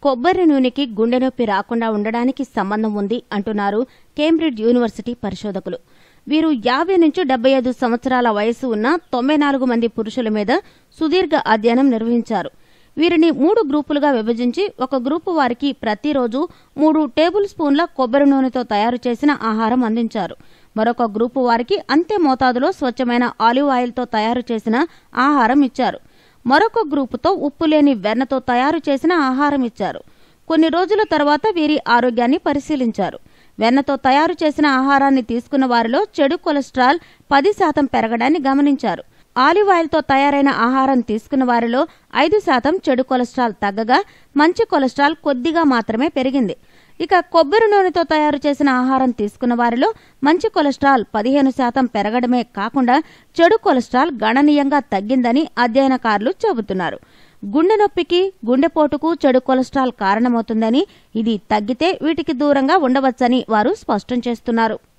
కొబ్బరి నూనెకి గుండె నొప్పి రాకుండా ఉండడానికి సంబంధం ఉంది అంటున్నారు కేంబ్రిడ్జ్ యూనివర్సిటీ పరిశోధకులు వీరు యాభై నుంచి డెబ్బై ఐదు సంవత్సరాల వయసు ఉన్న తొంభై నాలుగు మంది పురుషుల మీద సుదీర్ఘ అధ్యయనం నిర్వహించారు వీరిని మూడు గ్రూపులుగా విభజించి ఒక గ్రూపు వారికి ప్రతిరోజు మూడు టేబుల్ స్పూన్ల కొబ్బరి నూనెతో తయారు చేసిన ఆహారం అందించారు మరొక గ్రూపు వారికి అంతే మోతాదులో స్వచ్ఛమైన ఆలివ్ ఆయిల్తో తయారు చేసిన ఆహారం ఇచ్చారు మరొక గ్రూపుతో ఉప్పు లేని వెన్నతో తయారు చేసిన ఆహారం ఇచ్చారు కొన్ని రోజుల తర్వాత వీరి ఆరోగ్యాన్ని పరిశీలించారు వెన్నతో తయారు చేసిన ఆహారాన్ని తీసుకున్న వారిలో చెడు కొలెస్ట్రాల్ పది శాతం పెరగడాన్ని గమనించారు ఆలివ్ ఆయిల్తో తయారైన ఆహారం తీసుకున్న వారిలో ఐదు శాతం చెడు కొలెస్ట్రాల్ తగ్గగా మంచి కొలెస్ట్రాల్ కొద్దిగా మాత్రమే పెరిగింది ఇక కొబ్బరి నూనెతో తయారు చేసిన ఆహారం తీసుకున్న వారిలో మంచి కొలెస్ట్రాల్ పదిహేను శాతం పెరగడమే కాకుండా చెడు కొలెస్ట్రాల్ గణనీయంగా తగ్గిందని అధ్యయనకారులు చెబుతున్నారు గుండె నొప్పికి గుండెపోటుకు చెడు కొలెస్ట్రాల్ కారణమవుతుందని ఇది తగ్గితే వీటికి దూరంగా ఉండవచ్చని వారు స్పష్టం చేస్తున్నారు